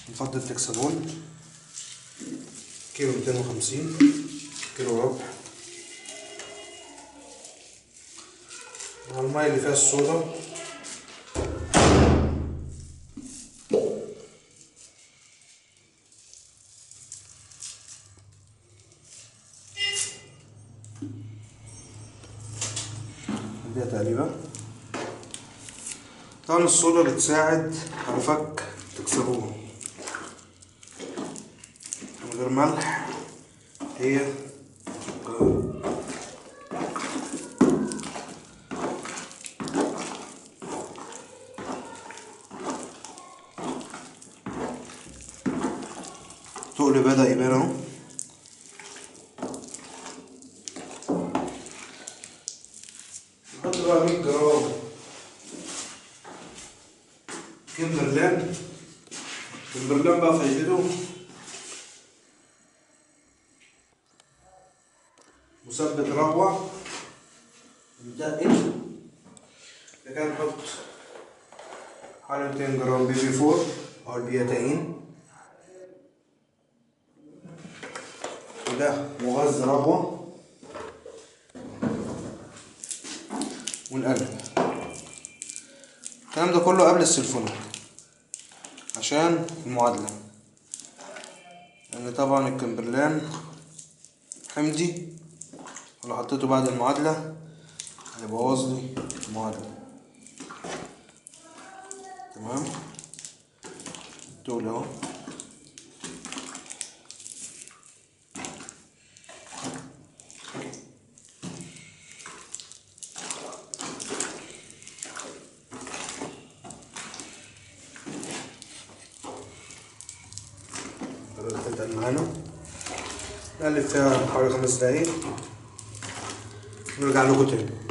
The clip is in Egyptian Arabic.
نفضل تكسبون كيلو ميتين وخمسين كيلو ربع مع المية اللي فيها الصودا نديها تقريبا طبعا الصودا بتساعد على فك تكسبوه من غير ملح هي تقل بدأ يبان اهو نحط بقى 100 جرام كمبرلان كمبرلان بقى فايدته مثبت ربوة متقل كده نحط حوالي 200 جرام بي بي فور أو البياتين وده مغذي ربوة ونقلب الكلام ده كله قبل السلفونة عشان المعادلة لأن طبعا الكمبرلان حمضي ولو حطيته بعد المعادلة هيبوظ لي المعادلة تمام تقول اهو تتقل معانا نقلب فيها حوالي خمس دقايق ونرجع لكم تاني